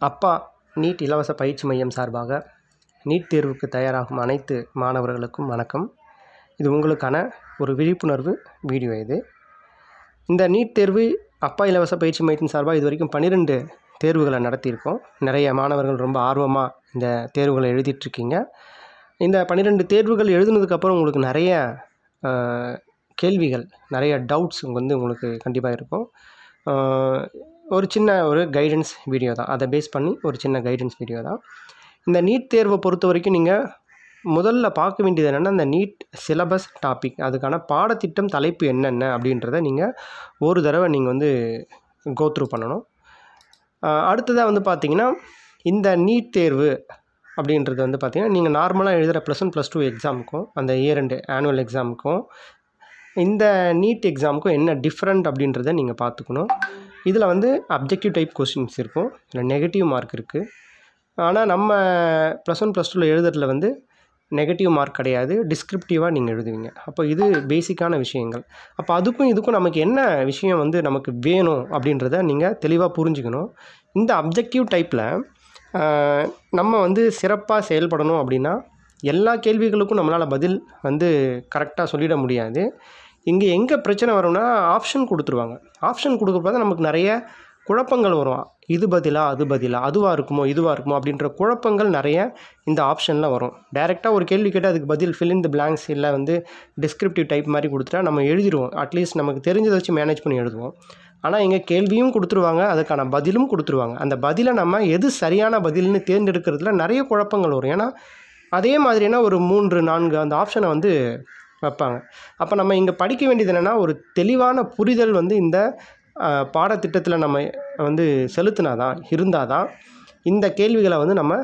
அப்பா நீட் இலவச பயிற்சி மையம் சார்பாக நீட் தேர்வுக்கு தயாராகும் அனைத்து மாணவர்களுக்கும் வணக்கம் இது உங்களுக்கான ஒரு விழிப்புணர்வு வீடியோ இது இந்த நீட் தேர்வு அப்பா இலவச பயிற்சி மையத்தின் சார்பாக இது வரைக்கும் பன்னிரெண்டு தேர்வுகளை நடத்தியிருக்கோம் நிறைய மாணவர்கள் ரொம்ப ஆர்வமாக இந்த தேர்வுகளை எழுதிட்டுருக்கீங்க இந்த பன்னிரெண்டு தேர்வுகள் எழுதுனதுக்கப்புறம் உங்களுக்கு நிறைய ஆஹ், கேள்விகள் நிறைய டவுட்ஸ் வந்து உங்களுக்கு கண்டிப்பாக இருக்கும் ஆஹ், ஒரு சின்ன ஒரு கைடன்ஸ் வீடியோ தான் அதை பேஸ் பண்ணி ஒரு சின்ன கைடன்ஸ் வீடியோ தான் இந்த நீட் தேர்வை பொறுத்த வரைக்கும் நீங்கள் முதல்ல பார்க்க வேண்டியது என்னென்னா இந்த நீட் சிலபஸ் டாபிக் அதுக்கான பாடத்திட்டம் தலைப்பு என்னென்ன அப்படின்றத நீங்கள் ஒரு தடவை நீங்கள் வந்து கோத்ரூ பண்ணணும் அடுத்ததாக வந்து பார்த்தீங்கன்னா இந்த நீட் தேர்வு அப்படின்றது வந்து பார்த்தீங்கன்னா நீங்கள் நார்மலாக எழுதுகிற ப்ளஸ் ஒன் ப்ளஸ் டூ எக்ஸாமுக்கும் அந்த இயர் ரெண்டு ஆனுவல் எக்ஸாமுக்கும் இந்த நீட் எக்ஸாமுக்கும் என்ன டிஃப்ரெண்ட் அப்படின்றத நீங்கள் பார்த்துக்கணும் இதில் வந்து அப்ஜெக்டிவ் டைப் கொஸ்டின்ஸ் இருக்கும் இதில் நெகட்டிவ் மார்க் இருக்குது ஆனால் நம்ம ப்ளஸ் ஒன் ப்ளஸ் டூவில் எழுதுறதுல வந்து நெகட்டிவ் மார்க் கிடையாது டிஸ்கிரிப்டிவாக நீங்கள் எழுதுவீங்க அப்போ இது பேசிக்கான விஷயங்கள் அப்போ அதுக்கும் இதுக்கும் நமக்கு என்ன விஷயம் வந்து நமக்கு வேணும் அப்படின்றத நீங்கள் தெளிவாக புரிஞ்சுக்கணும் இந்த அப்ஜெக்டிவ் டைப்பில் நம்ம வந்து சிறப்பாக செயல்படணும் அப்படின்னா எல்லா கேள்விகளுக்கும் நம்மளால் பதில் வந்து கரெக்டாக சொல்லிட முடியாது இங்கே எங்கே பிரச்சனை வரும்னா ஆப்ஷன் கொடுத்துருவாங்க ஆப்ஷன் கொடுக்குறப்ப தான் நமக்கு நிறைய குழப்பங்கள் வரும் இது பதிலா அது பதிலா அதுவாக இருக்குமோ இதுவாக இருக்குமோ அப்படின்ற குழப்பங்கள் நிறைய இந்த ஆப்ஷனில் வரும் டைரெக்டாக ஒரு கேள்வி கேட்டால் அதுக்கு பதில் fill in the blanks இல்லை வந்து டிஸ்கிரிப்டிவ் டைப் மாதிரி கொடுத்துட்டா நம்ம எழுதிடுவோம் அட்லீஸ்ட் நமக்கு தெரிஞ்சதை வச்சு மேனேஜ் பண்ணி எழுதுவோம் ஆனால் இங்கே கேள்வியும் கொடுத்துருவாங்க அதுக்கான பதிலும் கொடுத்துருவாங்க அந்த பதிலை நம்ம எது சரியான பதில்னு தேர்ந்தெடுக்கிறதுல நிறைய குழப்பங்கள் வரும் ஏன்னா அதே மாதிரியான ஒரு மூன்று நான்கு அந்த ஆப்ஷனை வந்து வைப்பாங்க அப்போ நம்ம இங்கே படிக்க வேண்டியது என்னென்னா ஒரு தெளிவான புரிதல் வந்து இந்த அஹ், பாடத்திட்டத்தில் நம்ம வந்து செலுத்தினா தான் இருந்தால் தான் இந்த கேள்விகளை வந்து நம்ம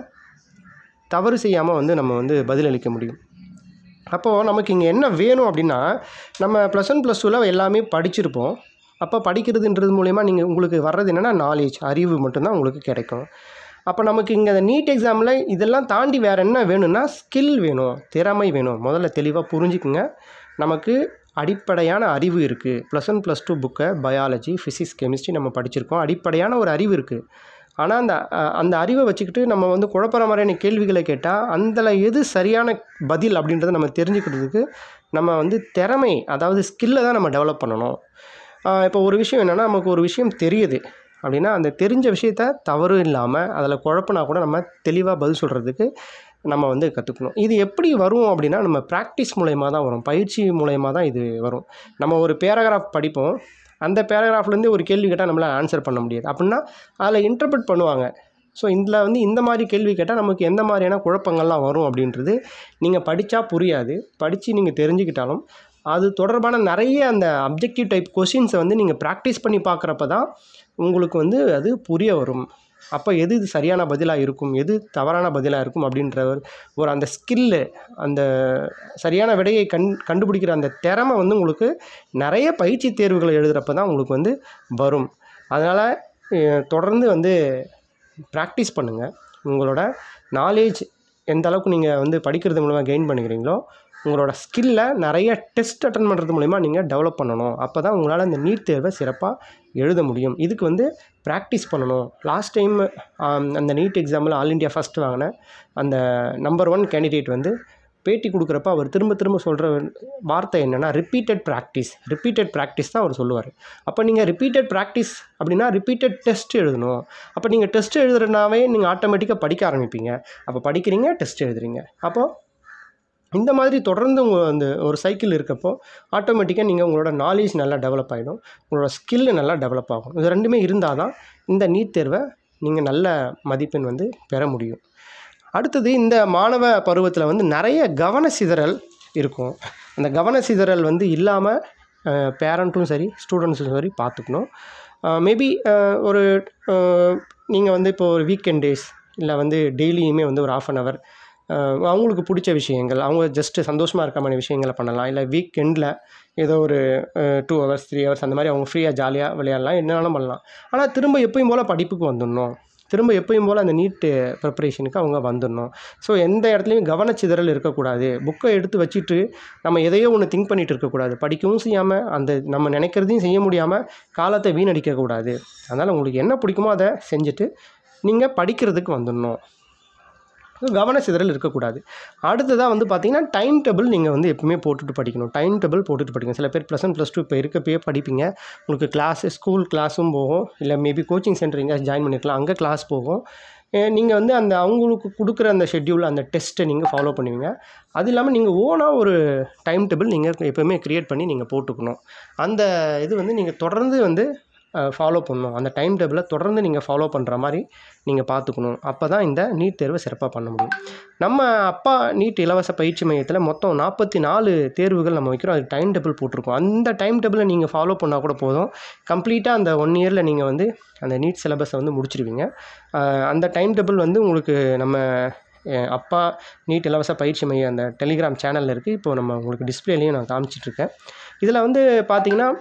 தவறு செய்யாமல் வந்து நம்ம வந்து பதிலளிக்க முடியும் அப்போது நமக்கு இங்கே என்ன வேணும் அப்படின்னா நம்ம ப்ளஸ் ஒன் ப்ளஸ் டூவில் எல்லாமே படிச்சிருப்போம் அப்போ படிக்கிறதுன்றது மூலயமா நீங்கள் உங்களுக்கு வர்றது என்னென்னா நாலேஜ் அறிவு மட்டும்தான் உங்களுக்கு கிடைக்கும் அப்போ நமக்கு இங்கே அந்த நீட் எக்ஸாமில் இதெல்லாம் தாண்டி வேறு என்ன வேணும்னா ஸ்கில் வேணும் திறமை வேணும் முதல்ல தெளிவாக புரிஞ்சுக்குங்க நமக்கு அடிப்படையான அறிவு இருக்குது ப்ளஸ் ஒன் ப்ளஸ் டூ புக்கை பயாலஜி ஃபிசிக்ஸ் கெமிஸ்ட்ரி நம்ம படிச்சிருக்கோம் அடிப்படையான ஒரு அறிவு இருக்குது ஆனால் அந்த அஹ், அந்த அறிவை வச்சுக்கிட்டு நம்ம வந்து குழப்பற மாதிரியான கேள்விகளை கேட்டால் அதில் எது சரியான பதில் அப்படின்றத நம்ம தெரிஞ்சுக்கிறதுக்கு நம்ம வந்து திறமை அதாவது ஸ்கில்லை தான் நம்ம டெவலப் பண்ணணும் ஆஹ் இப்போ ஒரு விஷயம் என்னென்னா நமக்கு ஒரு விஷயம் தெரியுது அப்படின்னா அந்த தெரிஞ்ச விஷயத்த தவறு இல்லாமல் அதில் குழப்பினா கூட நம்ம தெளிவாக பதில் சொல்கிறதுக்கு நம்ம வந்து கற்றுக்கணும் இது எப்படி வரும் அப்படின்னா நம்ம ப்ராக்டிஸ் மூலயமா தான் வரும் பயிற்சி மூலயமா தான் இது வரும் நம்ம ஒரு பேராகிராஃப் படிப்போம் அந்த பேராகிராஃப்லேருந்து ஒரு கேள்வி கேட்டால் நம்மளால் ஆன்சர் பண்ண முடியாது அப்படின்னா அதில் இன்டர்பிரட் பண்ணுவாங்க ஸோ இதில் வந்து இந்த மாதிரி கேள்வி கேட்டால் நமக்கு எந்த மாதிரியான குழப்பங்கள்லாம் வரும் அப்படின்றது நீங்கள் படித்தா புரியாது படித்து நீங்கள் தெரிஞ்சுக்கிட்டாலும் அது தொடர்பான நிறைய அந்த அப்ஜெக்டிவ் டைப் கொஷின்ஸை வந்து நீங்கள் ப்ராக்டிஸ் பண்ணி பார்க்குறப்ப தான் உங்களுக்கு வந்து அது புரிய வரும் அப்போ எது இது சரியான பதிலாக இருக்கும் எது தவறான பதிலாக இருக்கும் அப்படின்ற ஒரு ஒரு அந்த ஸ்கில்லு அந்த சரியான விடையை கண் கண்டுபிடிக்கிற அந்த திறமை வந்து உங்களுக்கு நிறைய பயிற்சி தேர்வுகளை எழுதுகிறப்ப தான் உங்களுக்கு வந்து வரும் அதனால் தொடர்ந்து வந்து ப்ராக்டிஸ் பண்ணுங்கள் உங்களோட நாலேஜ் எந்த அளவுக்கு நீங்கள் வந்து படிக்கிறது மூலமாக கெயின் பண்ணிக்கிறீங்களோ உங்களோட ஸ்கில்லை நிறைய டெஸ்ட் அட்டன் பண்ணுறது மூலிமா நீங்கள் டெவலப் பண்ணணும் அப்போ தான் உங்களால் இந்த நீட் தேர்வை சிறப்பாக எழுத முடியும் இதுக்கு வந்து ப்ராக்டிஸ் பண்ணணும் லாஸ்ட் டைம் அந்த நீட் எக்ஸாமில் ஆல் இண்டியா ஃபஸ்ட் வாங்கின அந்த நம்பர் ஒன் கேண்டிடேட் வந்து பேட்டி கொடுக்குறப்ப அவர் திரும்ப திரும்ப சொல்கிற வார்த்தை என்னென்னா ரிப்பீட்டட் ப்ராக்டிஸ் ரிப்பீட்டட் ப்ராக்டிஸ் தான் அவர் சொல்லுவார் அப்போ நீங்கள் ரிப்பீட்டட் ப்ராக்டிஸ் அப்படின்னா ரிப்பீட்டட் டெஸ்ட் எழுதணும் அப்போ நீங்கள் டெஸ்ட் எழுதுறதுனாவே நீங்கள் ஆட்டோமேட்டிக்காக படிக்க ஆரம்பிப்பீங்க அப்போ படிக்கிறீங்க டெஸ்ட் எழுதுறீங்க அப்போது இந்த மாதிரி தொடர்ந்து உங்கள் அந்த ஒரு சைக்கிள் இருக்கப்போ ஆட்டோமேட்டிக்காக நீங்கள் உங்களோட நாலேஜ் நல்லா டெவலப் ஆகிடும் உங்களோட ஸ்கில்லு நல்லா டெவலப் ஆகும் இது ரெண்டுமே இருந்தால் தான் இந்த நீட் தேர்வை நீங்கள் நல்ல மதிப்பெண் வந்து பெற முடியும் அடுத்தது இந்த மாணவ பருவத்தில் வந்து நிறைய கவன சிதறல் இருக்கும் அந்த கவன சிதறல் வந்து இல்லாமல் பேரண்ட்டும் சரி ஸ்டூடெண்ட்ஸும் சரி பார்த்துக்கணும் மேபி ஒரு நீங்கள் வந்து இப்போ ஒரு வீக்கெண்ட் டேஸ் இல்லை வந்து டெய்லியுமே வந்து ஒரு ஆஃப் அன் ஹவர் அவங்களுக்கு பிடிச்ச விஷயங்கள் அவங்க ஜஸ்ட்டு சந்தோஷமாக இருக்க மாதிரி விஷயங்களை பண்ணலாம் இல்லை வீக் எண்டில் ஏதோ ஒரு டூ ஹவர்ஸ் த்ரீ ஹவர்ஸ் அந்த மாதிரி அவங்க ஃப்ரீயாக ஜாலியாக விளையாடலாம் என்னென்னாலும் பண்ணலாம் ஆனால் திரும்ப எப்பயும் போல் படிப்புக்கு வந்துடணும் திரும்ப எப்பயும் போல் அந்த நீட்டு ப்ரிப்பரேஷனுக்கு அவங்க வந்துடணும் ஸோ எந்த இடத்துலையும் கவனச்சிதறல் இருக்கக்கூடாது புக்கை எடுத்து வச்சுட்டு நம்ம எதையோ ஒன்று திங்க் பண்ணிட்டு இருக்கக்கூடாது படிக்கவும் செய்யாமல் அந்த நம்ம நினைக்கிறதையும் செய்ய முடியாமல் காலத்தை வீணடிக்கக்கூடாது அதனால் உங்களுக்கு என்ன பிடிக்குமோ அதை செஞ்சுட்டு நீங்கள் படிக்கிறதுக்கு வந்துடணும் கவன சிதறல் இருக்கக்கூடாது அடுத்ததாக வந்து பார்த்தீங்கன்னா டைம் டேபிள் நீங்கள் வந்து எப்பவுமே போட்டுட்டு படிக்கணும் டைம் டேபிள் போட்டுட்டு படிக்கணும் சில பேர் ப்ளஸ் ஒன் ப்ளஸ் டூ இப்போ இருக்கப்பயே படிப்பீங்க உங்களுக்கு கிளாஸ் ஸ்கூல் கிளாஸும் போகும் இல்லை மேபி கோச்சிங் சென்டர் எங்கேயாவது ஜாயின் பண்ணிருக்கலாம் அங்கே கிளாஸ் போகும் நீங்கள் வந்து அந்த அவங்களுக்கு கொடுக்குற அந்த ஷெட்யூல் அந்த டெஸ்ட்டை நீங்கள் ஃபாலோ பண்ணுவீங்க அது இல்லாமல் நீங்கள் ஓனாக ஒரு டைம் டேபிள் நீங்கள் எப்போவுமே க்ரியேட் பண்ணி நீங்கள் போட்டுக்கணும் அந்த இது வந்து நீங்கள் தொடர்ந்து வந்து ஃபாலோ பண்ணணும் அந்த டைம் டேபிளை தொடர்ந்து நீங்கள் ஃபாலோ பண்ணுற மாதிரி நீங்கள் பார்த்துக்கணும் அப்போ தான் இந்த நீட் தேர்வை சிறப்பாக பண்ண முடியும் நம்ம அப்பா நீட் இலவச பயிற்சி மையத்தில் மொத்தம் நாற்பத்தி நாலு தேர்வுகள் நம்ம வைக்கிறோம் அது டைம் டேபிள் போட்டிருக்கோம் அந்த டைம் டேபிளை நீங்கள் ஃபாலோ பண்ணால் கூட போதும் கம்ப்ளீட்டாக அந்த ஒன் இயரில் நீங்கள் வந்து அந்த நீட் சிலபஸை வந்து முடிச்சிருவீங்க அஹ் அந்த டைம் டேபிள் வந்து உங்களுக்கு நம்ம அஹ் அப்பா நீட் இலவச பயிற்சி மையம் அந்த டெலிகிராம் சேனலில் இருக்குது இப்போ நம்ம உங்களுக்கு டிஸ்பிளேலையும் நான் காமிச்சிட்ருக்கேன் இதில் வந்து பார்த்தீங்கன்னா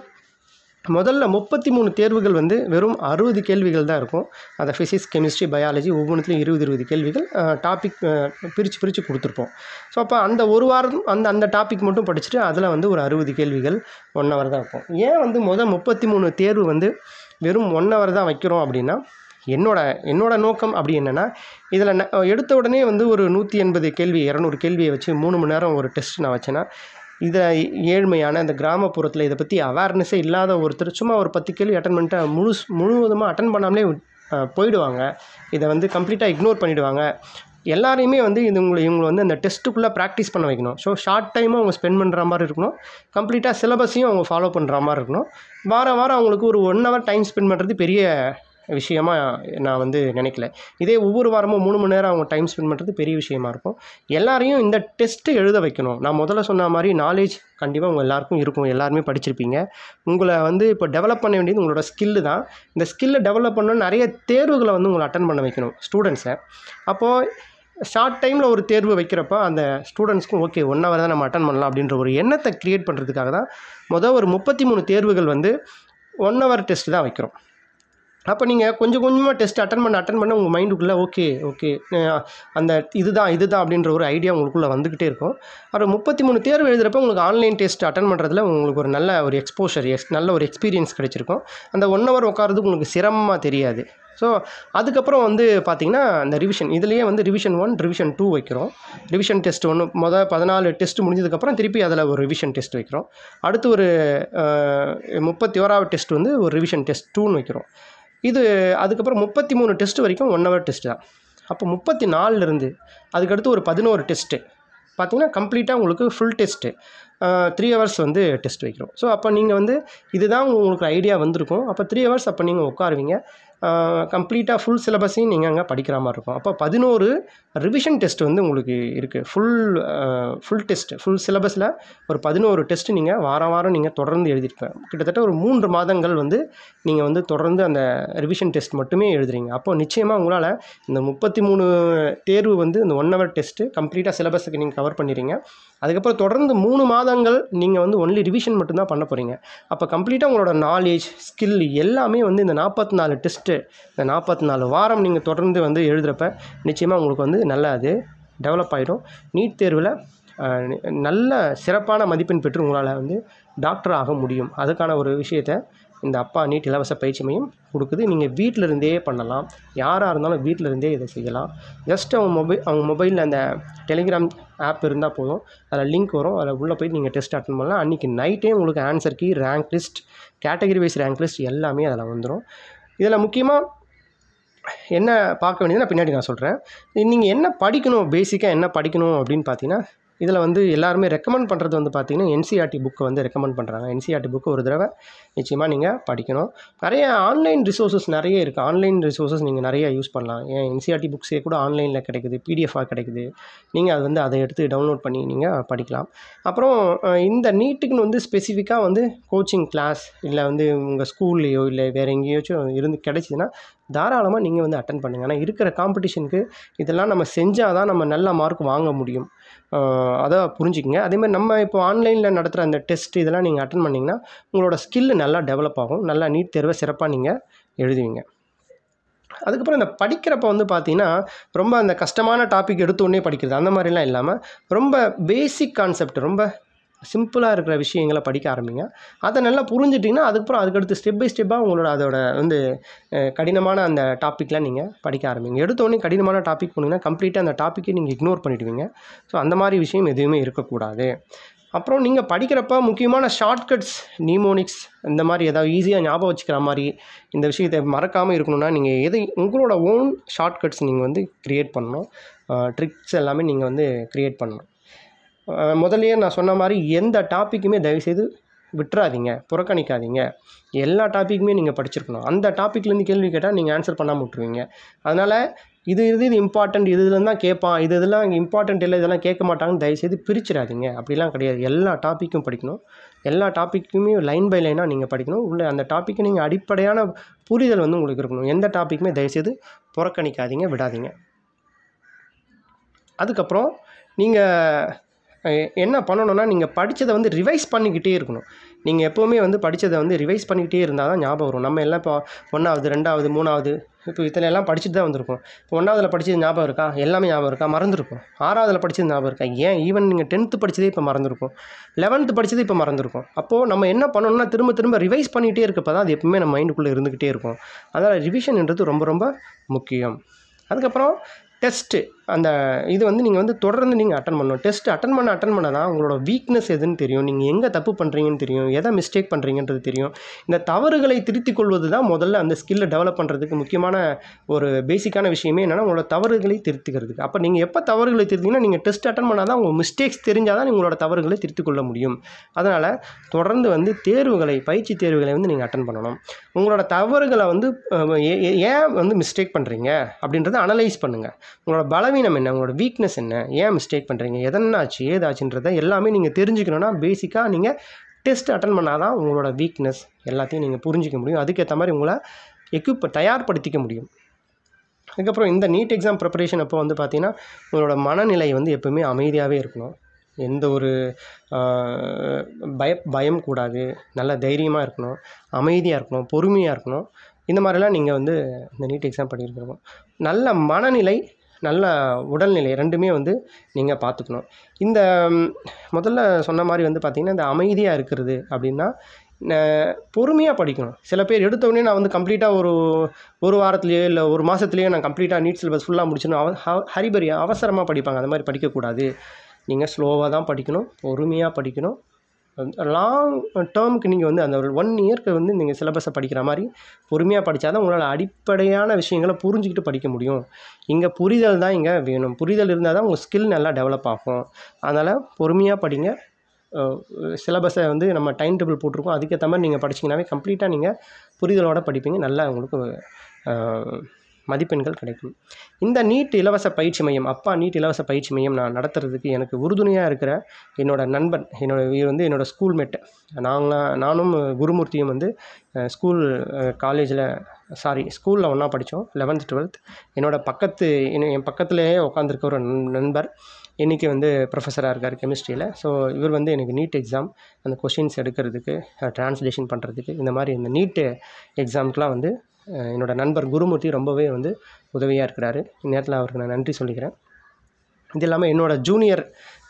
முதல்ல முப்பத்தி மூணு தேர்வுகள் வந்து வெறும் அறுபது கேள்விகள் தான் இருக்கும் அதை ஃபிசிக்ஸ் கெமிஸ்ட்ரி பயாலஜி ஒவ்வொன்றுத்துலையும் இருபது இருபது கேள்விகள் டாபிக் பிரித்து பிரித்து கொடுத்துருப்போம் ஸோ அப்போ அந்த ஒரு வாரம் அந்த அந்த டாபிக் மட்டும் படிச்சுட்டு அதில் வந்து ஒரு அறுபது கேள்விகள் ஒன் ஹவர் தான் இருக்கும் ஏன் வந்து முதல் முப்பத்தி மூணு தேர்வு வந்து வெறும் ஒன் ஹவர் தான் வைக்கிறோம் அப்படின்னா என்னோட என்னோட நோக்கம் அப்படி என்னென்னா இதில் ந எடுத்த உடனே வந்து ஒரு நூற்றி எண்பது கேள்வி இரநூறு கேள்வியை வச்சு மூணு மணி நேரம் ஒரு டெஸ்ட் நான் வச்சேன்னா இதை ஏழ்மையான இந்த கிராமப்புறத்தில் இதை பற்றி அவேர்னஸே இல்லாத ஒருத்தர் சும்மா ஒரு பத்து கேள்வி அட்டன் பண்ணிட்டு முழு முழுவதுமாக அட்டன் பண்ணாமலே அஹ், போயிடுவாங்க இதை வந்து கம்ப்ளீட்டாக இக்னோர் பண்ணிவிடுவாங்க எல்லாரையுமே வந்து இது உங்களை இவங்களை வந்து அந்த டெஸ்ட்டுக்குள்ளே ப்ராக்டிஸ் பண்ண வைக்கணும் ஸோ ஷார்ட் டைமும் அவங்க ஸ்பெண்ட் பண்ணுற மாதிரி இருக்கணும் கம்ப்ளீட்டாக சிலபஸையும் அவங்க ஃபாலோ பண்ணுற மாதிரி இருக்கணும் வாரம் வாரம் அவங்களுக்கு ஒரு ஒன் ஹவர் டைம் ஸ்பெண்ட் பண்ணுறது பெரிய விஷயமா நான் வந்து நினைக்கல இதே ஒவ்வொரு வாரமும் மூணு மணி நேரம் அவங்க டைம் ஸ்பெண்ட் பண்ணுறது பெரிய விஷயமா இருக்கும் எல்லாரையும் இந்த டெஸ்ட்டு எழுத வைக்கணும் நான் முதல்ல சொன்ன மாதிரி நாலேஜ் கண்டிப்பாக உங்கள் எல்லாருக்கும் இருக்கும் எல்லாருமே படிச்சிருப்பீங்க உங்களை வந்து இப்போ டெவலப் பண்ண வேண்டியது உங்களோட ஸ்கில்லு தான் இந்த ஸ்கில்லை டெவலப் பண்ணணும் நிறைய தேர்வுகளை வந்து உங்களை அட்டன் பண்ண வைக்கணும் ஸ்டூடெண்ட்ஸை அப்போது ஷார்ட் டைமில் ஒரு தேர்வு வைக்கிறப்ப அந்த ஸ்டூடெண்ட்ஸ்க்கும் ஓகே ஒன் ஹவர் தான் நம்ம அட்டன் பண்ணலாம் அப்படின்ற ஒரு எண்ணத்தை க்ரியேட் பண்ணுறதுக்காக தான் மொதல் ஒரு முப்பத்தி மூணு தேர்வுகள் வந்து ஒன் ஹவர் டெஸ்ட் தான் வைக்கிறோம் அப்போ நீங்கள் கொஞ்சம் கொஞ்சமாக டெஸ்ட் அட்டன் பண்ண அட்டன் பண்ண உங்கள் மைண்டுக்குள்ளே ஓகே ஓகே அந்த இதுதான் இதுதான் அப்படின்ற ஒரு ஐடியா உங்களுக்குள்ளே வந்துக்கிட்டே இருக்கும் அப்புறம் முப்பத்தி மூணு தேர்வு எழுதுகிறப்ப உங்களுக்கு ஆன்லைன் டெஸ்ட் அட்டன் பண்ணுறதுல உங்களுக்கு ஒரு நல்ல ஒரு எக்ஸ்போஷர் எஸ் நல்ல ஒரு எக்ஸ்பீரியன்ஸ் கிடைச்சிருக்கும் அந்த ஒன் ஹவர் உட்காரதுக்கு உங்களுக்கு சிரமமாக தெரியாது ஸோ அதுக்கப்புறம் வந்து பார்த்திங்கன்னா இந்த ரிவிஷன் இதுலேயே வந்து ரிவிஷன் ஒன் ரிவிஷன் டூ வைக்கிறோம் ரிவிஷன் டெஸ்ட் ஒன்று மொதல் பதினாலு டெஸ்ட் முடிஞ்சதுக்கப்புறம் திருப்பி அதில் ஒரு ரிவிஷன் டெஸ்ட் வைக்கிறோம் அடுத்து ஒரு முப்பத்தி ஓராவது டெஸ்ட் வந்து ஒரு ரிவிஷன் டெஸ்ட் டூன்னு வைக்கிறோம் இது அதுக்கப்புறம் முப்பத்தி மூணு டெஸ்ட் வரைக்கும் ஒன் ஹவர் டெஸ்ட் தான் அப்போ முப்பத்தி நாலுலேருந்து அதுக்கடுத்து ஒரு பதினோரு டெஸ்ட்டு பார்த்தீங்கன்னா கம்ப்ளீட்டாக உங்களுக்கு ஃபுல் டெஸ்ட்டு த்ரீ ஹவர்ஸ் வந்து டெஸ்ட் வைக்கிறோம் ஸோ அப்போ நீங்கள் வந்து இதுதான் உங்களுக்கு ஐடியா வந்திருக்கும் அப்போ த்ரீ ஹவர்ஸ் அப்போ நீங்கள் உட்காருவீங்க கம்ப்ளீட்டாக ஃபுல் சிலபஸையும் நீங்கள் அங்கே படிக்கிற மாதிரி இருக்கும் அப்போ பதினோரு ரிவிஷன் டெஸ்ட் வந்து உங்களுக்கு இருக்குது ஃபுல் ஃபுல் டெஸ்ட் ஃபுல் சிலபஸில் ஒரு பதினோரு டெஸ்ட் நீங்கள் வாரம் வாரம் நீங்கள் தொடர்ந்து எழுதிருப்பேன் கிட்டத்தட்ட ஒரு மூன்று மாதங்கள் வந்து நீங்கள் வந்து தொடர்ந்து அந்த ரிவிஷன் டெஸ்ட் மட்டுமே எழுதுறீங்க அப்போ நிச்சயமாக உங்களால் இந்த முப்பத்தி மூணு தேர்வு வந்து இந்த ஒன் ஹவர் டெஸ்ட்டு கம்ப்ளீட்டாக சிலபஸுக்கு நீங்கள் கவர் பண்ணிடுறீங்க அதுக்கப்புறம் தொடர்ந்து மூணு மாதங்கள் நீங்கள் வந்து ஒன்லி ரிவிஷன் மட்டும்தான் பண்ண போகிறீங்க அப்போ கம்ப்ளீட்டாக உங்களோட நாலேஜ் ஸ்கில் எல்லாமே வந்து இந்த நாற்பத்தி நாலு டெஸ்ட்டு இந்த நாற்பத்தி நாலு வாரம் நீங்கள் தொடர்ந்து வந்து எழுதுகிறப்ப நிச்சயமாக உங்களுக்கு வந்து நல்லா அது டெவலப் ஆகிடும் நீட் தேர்வில் அஹ், நல்ல சிறப்பான மதிப்பெண் பெற்று உங்களால் வந்து டாக்டர் ஆக முடியும் அதுக்கான ஒரு விஷயத்தை இந்த அப்பா நீட் இலவச பயிற்சி மையம் கொடுக்குது நீங்கள் வீட்டில் இருந்தே பண்ணலாம் யாராக இருந்தாலும் வீட்டில் இருந்தே இதை செய்யலாம் ஜஸ்ட் அவங்க மொபைல் அவங்க மொபைலில் அந்த டெலிகிராம் ஆப் இருந்தால் போதும் அதில் லிங்க் வரும் அதில் உள்ளே போய் நீங்கள் டெஸ்ட் அட்டன் பண்ணலாம் அன்றைக்கி நைட்டே உங்களுக்கு answer key rank list category wise rank list எல்லாமே அதில் வந்துடும் இதில் முக்கியமாக என்ன பார்க்க வேண்டியது நான் பின்னாடி நான் சொல்கிறேன் நீங்கள் என்ன படிக்கணும் பேசிக்காக என்ன படிக்கணும் அப்படின்னு பார்த்தீங்கன்னா இதில் வந்து எல்லாருமே ரெக்கமெண்ட் பண்ணுறது வந்து பார்த்தீங்கன்னா என்சிஆர்டி புக்கை வந்து ரெக்கமெண்ட் பண்ணுறாங்க என்சிஆர்டி புக்கு ஒரு தடவை நிச்சயமாக நீங்கள் படிக்கணும் நிறைய ஆன்லைன் ரிசோர்ஸஸ் நிறைய இருக்குது ஆன்லைன் ரிசோர்ஸஸ் நீங்கள் நிறைய யூஸ் பண்ணலாம் ஏன் என்சிஆர்டி புக்ஸே கூட ஆன்லைனில் கிடைக்குது பிடிஎஃபாக கிடைக்குது நீங்கள் அது வந்து அதை எடுத்து டவுன்லோட் பண்ணி நீங்கள் படிக்கலாம் அப்புறம் அஹ், இந்த நீட்டுக்குன்னு வந்து ஸ்பெசிஃபிக்காக வந்து கோச்சிங் கிளாஸ் இல்லை வந்து உங்கள் ஸ்கூல்லையோ இல்லை வேறு எங்கேயாச்சும் இருந்து கிடைச்சிதுன்னா தாராளமாக நீங்கள் வந்து அட்டன் பண்ணுங்கள் ஆனால் இருக்கிற காம்படிஷனுக்கு இதெல்லாம் நம்ம செஞ்சால் தான் நம்ம நல்ல மார்க் வாங்க முடியும் ஆஹ் அதை புரிஞ்சுக்கங்க அதேமாதிரி நம்ம இப்போ ஆன்லைனில் நடத்துகிற அந்த டெஸ்ட் இதெல்லாம் நீங்கள் அட்டன் பண்ணிங்கன்னா உங்களோட ஸ்கில் நல்லா டெவலப் ஆகும் நல்லா நீட் தேர்வை சிறப்பாக நீங்கள் எழுதுவீங்க அதுக்கப்புறம் இந்த படிக்கிறப்ப வந்து பார்த்தீங்கன்னா ரொம்ப அந்த கஷ்டமான டாபிக் எடுத்த உடனே படிக்கிறது அந்த மாதிரிலாம் இல்லாமல் ரொம்ப பேசிக் கான்செப்ட் ரொம்ப சிம்பிளாக இருக்கிற விஷயங்களை படிக்க ஆரம்பிங்க அதை நல்லா புரிஞ்சிட்டிங்கன்னா அதுக்கப்புறம் அதுக்கடுத்து ஸ்டெப் பை ஸ்டெப்பாக உங்களோட அதோட வந்து அஹ், கடினமான அந்த டாப்பிக்லாம் நீங்கள் படிக்க ஆரம்பிங்க எடுத்தோடனே கடினமான டாபிக் போனீங்கன்னா கம்ப்ளீட்டாக அந்த டாப்பிக்கை நீங்கள் இக்னோர் பண்ணிடுவீங்க ஸோ அந்த மாதிரி விஷயம் எதுவுமே இருக்கக்கூடாது அப்புறம் நீங்கள் படிக்கிறப்ப முக்கியமான ஷார்ட்கட்ஸ் நீமோனிக்ஸ் இந்த மாதிரி ஏதாவது ஈஸியாக ஞாபகம் வச்சுக்கிற மாதிரி இந்த விஷயத்தை மறக்காமல் இருக்கணும்னா நீங்கள் எதை உங்களோட ஓன் ஷார்ட்கட்ஸ் நீங்கள் வந்து க்ரியேட் பண்ணணும் ட்ரிக்ஸ் எல்லாமே நீங்கள் வந்து க்ரியேட் பண்ணணும் அஹ் முதல்லயே நான் சொன்ன மாதிரி எந்த டாப்பிக்குமே தயவுசெய்து விட்டுறாதீங்க புறக்கணிக்காதீங்க எல்லா டாப்பிக்குமே நீங்கள் படிச்சிருக்கணும் அந்த டாப்பிக்லேருந்து கேள்வி கேட்டால் நீங்கள் ஆன்சர் பண்ணாமல் விட்ருவீங்க அதனால் இது இது இது இம்பார்ட்டண்ட் இது இதுல தான் கேட்பான் இது இதெல்லாம் இங்கே இம்பார்ட்டண்ட் இல்லை இதெல்லாம் கேட்க மாட்டாங்கன்னு தயவுசெய்து பிரிச்சிடாதீங்க அப்படிலாம் கிடையாது எல்லா டாப்பிக்கும் படிக்கணும் எல்லா டாப்பிக்குமே லைன் பை லைனாக நீங்கள் படிக்கணும் உள்ள அந்த டாப்பிக்கு நீங்கள் அடிப்படையான புரிதல் வந்து உங்களுக்கு இருக்கணும் எந்த டாப்பிக்குமே தயவுசெய்து புறக்கணிக்காதீங்க விடாதீங்க அதுக்கப்புறம் நீங்கள் என்ன பண்ணணும்னா நீங்கள் படித்ததை வந்து ரிவைஸ் பண்ணிக்கிட்டே இருக்கணும் நீங்கள் எப்போவுமே வந்து படித்ததை வந்து ரிவைஸ் பண்ணிக்கிட்டே இருந்தால் தான் ஞாபகம் வரும் நம்ம எல்லாம் இப்போ ஒன்றாவது ரெண்டாவது மூணாவது இப்போ இத்தனை எல்லாம் படிச்சுட்டு தான் வந்திருக்கோம் இப்போ ஒன்றாவதுல படித்தது ஞாபகம் இருக்கா எல்லாமே ஞாபகம் இருக்கா மறந்துருக்கும் ஆறாவதுல படித்தது ஞாபகம் இருக்கா ஏன் ஈவன் நீங்கள் டென்த்து படித்ததே இப்போ மறந்துருக்கும் லெவன்த்து படித்தது இப்போ மறந்துருக்கும் அப்போது நம்ம என்ன பண்ணணும்னா திரும்ப திரும்ப ரிவைஸ் பண்ணிகிட்டே இருக்கப்போ தான் அது எப்பவுமே நம்ம மைண்டுக்குள்ளே இருந்துக்கிட்டே இருக்கும் அதனால் ரிவிஷன்ன்றது ரொம்ப ரொம்ப முக்கியம் அதுக்கப்புறம் டெஸ்ட்டு அந்த இது வந்து நீங்கள் வந்து தொடர்ந்து நீங்கள் அட்டன் பண்ணணும் டெஸ்ட் அட்டன் பண்ண அட்டன் பண்ண தான் உங்களோட வீக்னஸ் எதுன்னு தெரியும் நீங்கள் எங்கே தப்பு பண்ணுறீங்கன்னு தெரியும் எதை மிஸ்டேக் பண்ணுறீங்கன்றது தெரியும் இந்த தவறுகளை திருத்திக் கொள்வது தான் முதல்ல அந்த ஸ்கில்லை டெவலப் பண்ணுறதுக்கு முக்கியமான ஒரு பேசிக்கான விஷயமே என்னென்னா உங்களோட தவறுகளை திருத்திக்கிறதுக்கு அப்போ நீங்கள் எப்போ தவறுகளை திருத்திங்கன்னா நீங்கள் டெஸ்ட் அட்டன் பண்ணால் தான் உங்கள் மிஸ்டேக்ஸ் தெரிஞ்சால் தான் உங்களோட தவறுகளை திருத்திக் கொள்ள முடியும் அதனால் தொடர்ந்து வந்து தேர்வுகளை பயிற்சி தேர்வுகளை வந்து நீங்கள் அட்டன் பண்ணணும் உங்களோட தவறுகளை வந்து அஹ், ஏ- ஏ- ஏன் வந்து மிஸ்டேக் பண்ணுறீங்க அப்படின்றத அனலைஸ் பண்ணுங்கள் உங்களோட பலவீனம் என்ன உங்களோட வீக்னஸ் என்ன ஏன் மிஸ்டேக் பண்ணுறீங்க எதனாச்சு ஏதாச்சுன்றதை எல்லாமே நீங்கள் தெரிஞ்சுக்கணுன்னா பேசிக்காக நீங்கள் டெஸ்ட் அட்டன் பண்ணால் தான் உங்களோட வீக்னஸ் எல்லாத்தையும் நீங்கள் புரிஞ்சிக்க முடியும் அதுக்கேற்ற மாதிரி உங்களை எக்யூப் தயார்படுத்திக்க முடியும் அதுக்கப்புறம் இந்த நீட் எக்ஸாம் ப்ரிப்பரேஷன் அப்போ வந்து பார்த்தீங்கன்னா உங்களோட மனநிலை வந்து எப்பவுமே அமைதியாகவே இருக்கணும் எந்த ஒரு ஆஹ், பய பயம் கூடாது நல்ல தைரியமாக இருக்கணும் அமைதியாக இருக்கணும் பொறுமையாக இருக்கணும் இந்த மாதிரிலாம் நீங்கள் வந்து இந்த நீட் எக்ஸாம் பண்ணியிருக்கணும் நல்ல மனநிலை நல்ல உடல்நிலை ரெண்டுமே வந்து நீங்கள் பார்த்துக்கணும் இந்த ம், முதல்ல சொன்ன மாதிரி வந்து பார்த்திங்கன்னா இந்த அமைதியாக இருக்கிறது அப்படின்னா பொறுமையாக படிக்கணும் சில பேர் எடுத்த உடனே நான் வந்து கம்ப்ளீட்டாக ஒரு ஒரு வாரத்துலேயோ இல்லை ஒரு மாதத்துலேயோ நான் கம்ப்ளீட்டாக நீட் சிலபஸ் ஃபுல்லாக முடிச்சிடணும் அவ ஹ- ஹரிபரி அவசரமாக படிப்பாங்க அந்த மாதிரி படிக்கக்கூடாது நீங்கள் ஸ்லோவாக தான் படிக்கணும் பொறுமையாக படிக்கணும் லாங் டேர்முக்கு நீங்கள் வந்து அந்த ஒரு ஒன் இயர்க்கு வந்து நீங்கள் சிலபஸை படிக்கிற மாதிரி பொறுமையாக படித்தா தான் உங்களால் அடிப்படையான விஷயங்களை புரிஞ்சுக்கிட்டு படிக்க முடியும் இங்கே புரிதல் தான் இங்கே வேணும் புரிதல் இருந்தால் தான் உங்கள் ஸ்கில் நல்லா டெவலப் ஆகும் அதனால் பொறுமையாக படிங்க சிலபஸை வந்து நம்ம டைம் டேபிள் போட்டிருக்கோம் அதுக்கேற்ற மாதிரி நீங்கள் படிச்சீங்கன்னாவே கம்ப்ளீட்டாக நீங்கள் புரிதலோட படிப்பீங்க நல்லா உங்களுக்கு அஹ், மதிப்பெண்கள் கிடைக்கும் இந்த நீட் இலவச பயிற்சி மையம் அப்பா நீட் இலவச பயிற்சி மையம் நான் நடத்துறதுக்கு எனக்கு உறுதுணையாக இருக்கிற என்னோட நண்பன் என்னோட இவர் வந்து என்னோட ஸ்கூல்மேட் நாங்கள் நானும் குருமூர்த்தியும் வந்து ஸ்கூல் காலேஜில் சாரி ஸ்கூலில் ஒன்றா படித்தோம் லெவன்த் டுவெல்த் என்னோட பக்கத்து என்ன- என் பக்கத்துலேயே உட்காந்துருக்க ஒரு நண்- நண்பர் இன்றைக்கி வந்து ப்ரொஃபஸராக இருக்கார் கெமிஸ்ட்ரியில் ஸோ இவர் வந்து எனக்கு நீட் எக்ஸாம் அந்த கொஷின்ஸ் எடுக்கிறதுக்கு ட்ரான்ஸ்லேஷன் பண்ணுறதுக்கு இந்த மாதிரி இந்த நீட்டு எக்ஸாமுக்கெலாம் வந்து அஹ், என்னோட நண்பர் குருமூர்த்தி ரொம்பவே வந்து உதவியாக இருக்கிறாரு இந்நேரத்தில் அவருக்கு நான் நன்றி சொல்லிக்கிறேன் இது இல்லாமல் என்னோட ஜூனியர்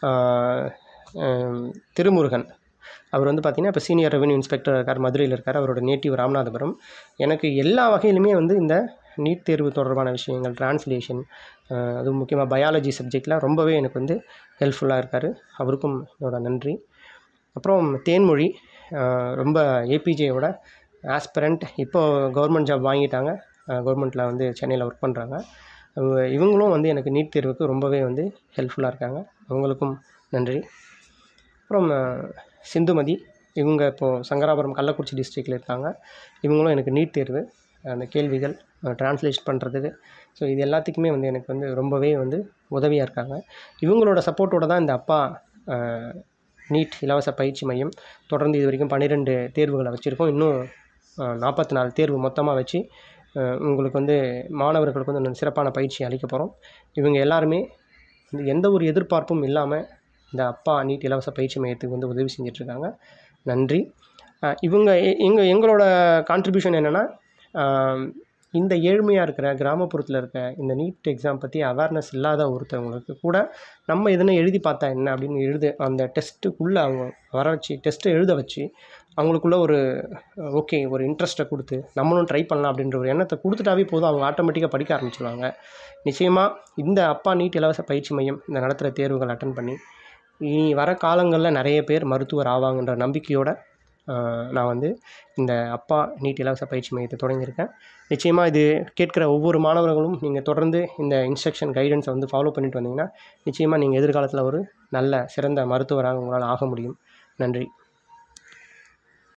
திருமுருகன் அவர் வந்து பார்த்திங்கன்னா இப்போ சீனியர் ரெவென்யூ இன்ஸ்பெக்டர் இருக்கார் மதுரையில் இருக்கார் அவரோட நேட்டிவ் ராமநாதபுரம் எனக்கு எல்லா வகையிலுமே வந்து இந்த நீட் தேர்வு தொடர்பான விஷயங்கள் டிரான்ஸ்லேஷன் அதுவும் முக்கியமாக பயாலஜி சப்ஜெக்டில் ரொம்பவே எனக்கு வந்து ஹெல்ப்ஃபுல்லாக இருக்கார் அவருக்கும் என்னோட நன்றி அப்புறம் தேன்மொழி அஹ், ரொம்ப ஏபிஜேயோட ஆஸ்பிரண்ட் இப்போ கவர்மெண்ட் ஜாப் வாங்கிட்டாங்க கவர்மெண்ட்டில் வந்து சென்னையில் ஒர்க் பண்ணுறாங்க இவங்களும் வந்து எனக்கு நீட் தேர்வுக்கு ரொம்பவே வந்து ஹெல்ப்ஃபுல்லாக இருக்காங்க அவங்களுக்கும் நன்றி அப்புறம் அஹ், சிந்துமதி இவங்க இப்போது சங்கராபுரம் கள்ளக்குறிச்சி டிஸ்ட்ரிக்டில் இருக்காங்க இவங்களும் எனக்கு நீட் தேர்வு அந்த கேள்விகள் ட்ரான்ஸ்லேட் பண்ணுறதுக்கு ஸோ இது எல்லாத்துக்குமே வந்து எனக்கு வந்து ரொம்பவே வந்து உதவியாக இருக்காங்க இவங்களோட சப்போர்ட்டோட தான் இந்த அப்பா அஹ், நீட் இலவச பயிற்சி மையம் தொடர்ந்து இது வரைக்கும் பன்னிரெண்டு தேர்வுகளை வச்சுருக்கோம் இன்னும் நாற்பத்தி நாலு தேர்வு மொத்தமாக வச்சு அஹ், உங்களுக்கு வந்து மாணவர்களுக்கு வந்து இன்னும் சிறப்பான பயிற்சி அளிக்க போகிறோம் இவங்க எல்லாருமே வந்து எந்த ஒரு எதிர்பார்ப்பும் இல்லாமல் இந்த அப்பா நீட் இலவச பயிற்சி மையத்துக்கு வந்து உதவி செஞ்சிட்ருக்காங்க நன்றி அஹ் இவங்க எ- எங்க எங்களோட கான்ட்ரிபியூஷன் என்னென்னா இந்த ஏழ்மையாக இருக்கிற கிராமப்புறத்தில் இருக்க இந்த நீட் எக்ஸாம் பற்றி அவேர்னஸ் இல்லாத ஒருத்தவங்களுக்கு கூட நம்ம எதுனா எழுதி பார்த்தா என்ன அப்படின்னு எழுத அந்த டெஸ்ட்டுக்குள்ளே அவங்க வர வச்சு டெஸ்ட்டை எழுத வச்சு அவங்களுக்குள்ள ஒரு ஓகே ஒரு இன்ட்ரெஸ்ட்டை கொடுத்து நம்மளும் ட்ரை பண்ணலாம் அப்படின்ற ஒரு எண்ணத்தை கொடுத்துட்டாவே போதும் அவங்க ஆட்டோமேட்டிக்காக படிக்க ஆரம்பிச்சிடுவாங்க நிச்சயமாக இந்த அப்பா நீட் இலவச பயிற்சி மையம் இந்த நடத்துகிற தேர்வுகள் அட்டன் பண்ணி இனி வர காலங்களில் நிறைய பேர் மருத்துவர் ஆவாங்கன்ற நம்பிக்கையோட ஆஹ், நான் வந்து இந்த அப்பா நீட் இலவச பயிற்சி மையத்தை தொடங்கியிருக்கேன் நிச்சயமாக இது கேட்குற ஒவ்வொரு மாணவர்களும் நீங்கள் தொடர்ந்து இந்த இன்ஸ்ட்ரக்ஷன் கைடன்ஸை வந்து ஃபாலோ பண்ணிட்டு வந்தீங்கன்னா நிச்சயமாக நீங்கள் எதிர்காலத்தில் ஒரு நல்ல சிறந்த மருத்துவராக உங்களால் ஆக முடியும் நன்றி